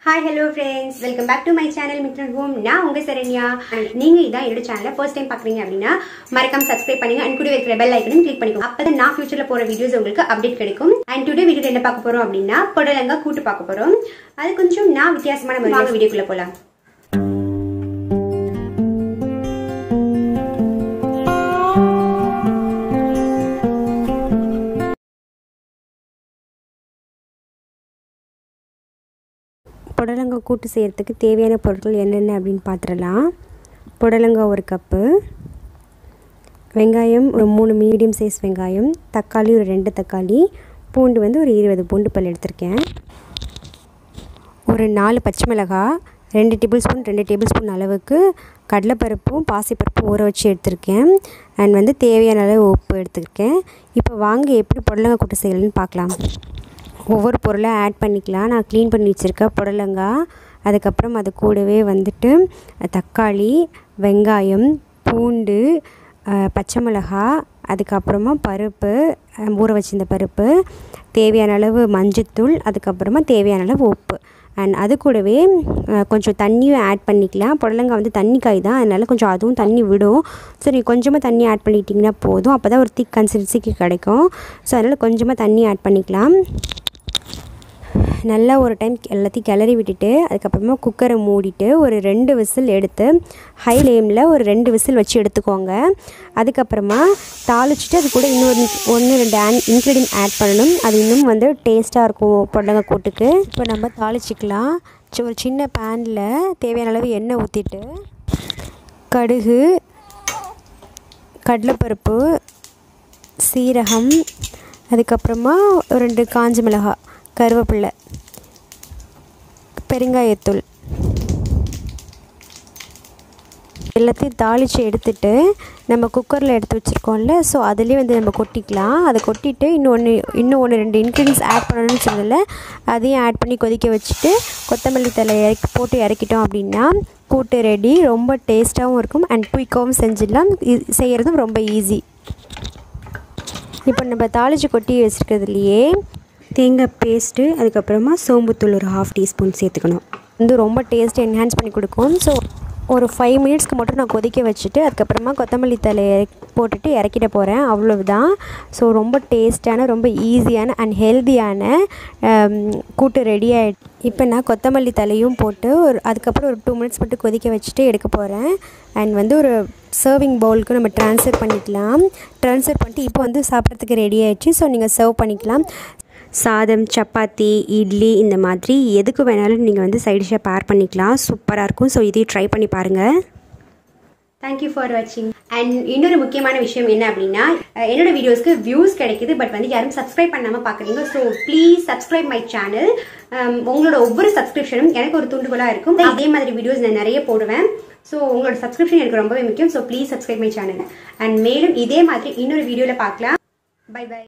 hi hello friends welcome back to my channel Mithran home நான் உங்க Saranya And நீங்க இதான் என்னோட சேனலை ஃபர்ஸ்ட் டைம் பாக்குறீங்க அப்படின்னா மறக்காம சப்ஸ்கிரைப் பண்ணுங்க அண்ட் கூட இருக்கிற பெல் ஐக்கனும் கிளிக் பண்ணிக்கோங்க அப்பதான் நான் ஃபியூச்சர்ல போற வீடியோஸ் உங்களுக்கு அப்டேட் கிடைக்கும் அண்ட் டுடே வீடியோ என்ன பார்க்க போறோம் அப்படின்னா புடலங்கா கூட்டு பார்க்க போறோம் அது கொஞ்சம் நான் வித்தியாசமான முறையில் வீடியோக்குள்ள போலாம் புடலங்காய் கூட்டு செய்கிறதுக்கு தேவையான பொருட்கள் என்னென்ன அப்படின்னு பார்த்துடலாம் புடலங்காய் ஒரு கப்பு வெங்காயம் ஒரு மூணு மீடியம் சைஸ் வெங்காயம் தக்காளி ஒரு ரெண்டு தக்காளி பூண்டு வந்து ஒரு இருபது பூண்டு பல் எடுத்திருக்கேன் ஒரு நாலு பச்சை மிளகாய் ரெண்டு டேபிள் ஸ்பூன் ரெண்டு டேபிள் ஸ்பூன் அளவுக்கு கடலைப்பருப்பும் பாசிப்பருப்பும் ஊற வச்சு எடுத்திருக்கேன் அண்ட் வந்து தேவையான அளவு உப்பு எடுத்துருக்கேன் இப்போ வாங்க எப்படி புடலங்காய் கூட்டு செய்யலன்னு பார்க்கலாம் ஒவ்வொரு பொருளாக ஆட் பண்ணிக்கலாம் நான் க்ளீன் பண்ணி வச்சுருக்கேன் புடலங்காய் அதுக்கப்புறம் அது கூடவே வந்துட்டு தக்காளி வெங்காயம் பூண்டு பச்சை மிளகா அதுக்கப்புறமா பருப்பு ஊற வச்சிருந்த பருப்பு தேவையான அளவு மஞ்சத்தூள் அதுக்கப்புறமா தேவையான அளவு உப்பு அண்ட் அது கூடவே கொஞ்சம் தண்ணியும் ஆட் பண்ணிக்கலாம் புடலங்காய் வந்து தண்ணி காய் தான் அதனால் கொஞ்சம் அதுவும் தண்ணி விடும் ஸோ நீங்கள் கொஞ்சமாக தண்ணி ஆட் பண்ணிக்கிட்டிங்கன்னா போதும் அப்போ தான் ஒரு திக் கன்சிஸ்டன்சிக்கு கிடைக்கும் ஸோ அதனால் கொஞ்சமாக தண்ணி ஆட் பண்ணிக்கலாம் நல்லா ஒரு டைம் எல்லாத்தையும் கிளறி விட்டுட்டு அதுக்கப்புறமா குக்கரை மூடிட்டு ஒரு ரெண்டு விசில் எடுத்து ஹை ஃப்ளேமில் ஒரு ரெண்டு விசில் வச்சு எடுத்துக்கோங்க அதுக்கப்புறமா தாளிச்சிட்டு அது கூட இன்னொரு ஒன்று ரெண்டு ஆன் இன்க்ரீடியன்ட் ஆட் பண்ணணும் அது இன்னும் வந்து டேஸ்ட்டாக இருக்கும் பொடலங்க கூட்டுக்கு இப்போ நம்ம தாளிச்சிக்கலாம் ஒரு சின்ன பேனில் தேவையான அளவு எண்ணெய் ஊற்றிட்டு கடுகு கடலைப்பருப்பு சீரகம் அதுக்கப்புறமா ரெண்டு காஞ்ச மிளகாய் கருவேப்பிலை பெருங்காயத்தூள் எல்லாத்தையும் தாளித்து எடுத்துட்டு நம்ம குக்கரில் எடுத்து வச்சுருக்கோம்ல ஸோ அதுலேயே வந்து நம்ம கொட்டிக்கலாம் அதை கொட்டிட்டு இன்னொன்று இன்னும் ஒன்று ரெண்டு இன்க்ரீடியன்ஸ் ஆட் பண்ணணும்னு சொல்லலை அதையும் ஆட் பண்ணி கொதிக்க வச்சுட்டு கொத்தமல்லி தலை இறக்கி போட்டு இறக்கிட்டோம் அப்படின்னா கூட்டு ரெடி ரொம்ப டேஸ்ட்டாகவும் இருக்கும் அண்ட் குயிக்காகவும் செஞ்சிடலாம் செய்கிறதும் ரொம்ப ஈஸி இப்போ நம்ம தாளித்து கொட்டி வச்சுருக்கிறதுலையே தேங்காய் பேஸ்ட்டு அதுக்கப்புறமா சோம்புத்தூள் ஒரு ஹாஃப் டீஸ்பூன் சேர்த்துக்கணும் வந்து ரொம்ப டேஸ்ட் என்ஹான்ஸ் பண்ணி கொடுக்கும் ஸோ ஒரு ஃபைவ் மினிட்ஸ்க்கு மட்டும் நான் கொதிக்க வச்சுட்டு அதுக்கப்புறமா கொத்தமல்லி தலை போட்டுட்டு இறக்கிட போகிறேன் அவ்வளவுதான் ஸோ ரொம்ப டேஸ்ட்டான ரொம்ப ஈஸியான அண்ட் ஹெல்த்தியான கூட்டு ரெடி ஆகிட்டு இப்போ நான் கொத்தமல்லி தலையும் போட்டு ஒரு அதுக்கப்புறம் ஒரு டூ மினிட்ஸ் மட்டும் கொதிக்க வச்சுட்டு எடுக்க போகிறேன் அண்ட் வந்து ஒரு சர்விங் பவுலுக்கு நம்ம ட்ரான்ஸ்ஃபர் பண்ணிக்கலாம் ட்ரான்ஸ்ஃபர் பண்ணிட்டு இப்போ வந்து சாப்பிட்றதுக்கு ரெடி ஆகிடுச்சு ஸோ நீங்கள் சர்வ் பண்ணிக்கலாம் சாதம் சப்பாத்தி இட்லி இந்த மாதிரி எதுக்கு வேணாலும் நீங்கள் வந்து சைட் டிஷ்ஷாக பேர் பண்ணிக்கலாம் சூப்பராக இருக்கும் ஸோ இதையும் ட்ரை பண்ணி பாருங்கள் தேங்க்யூ ஃபார் வாட்சிங் அண்ட் இன்னொரு முக்கியமான விஷயம் என்ன அப்படின்னா என்னோட வீடியோஸ்க்கு வியூஸ் கிடைக்குது பட் வந்து யாரும் சப்ஸ்கிரைப் பண்ணாமல் பார்க்குறீங்க so please subscribe my channel உங்களோட ஒவ்வொரு சப்ஸ்கிரிப்ஷனும் எனக்கு ஒரு தூண்டுகோலாக இருக்கும் இதே மாதிரி வீடியோஸ் நான் நிறைய போடுவேன் ஸோ உங்களோட சப்ஸ்கிரிப்ஷன் எனக்கு ரொம்பவே முக்கியம் so please subscribe my channel and மேலும் இதே மாதிரி இன்னொரு வீடியோவில் பார்க்கலாம் பை பை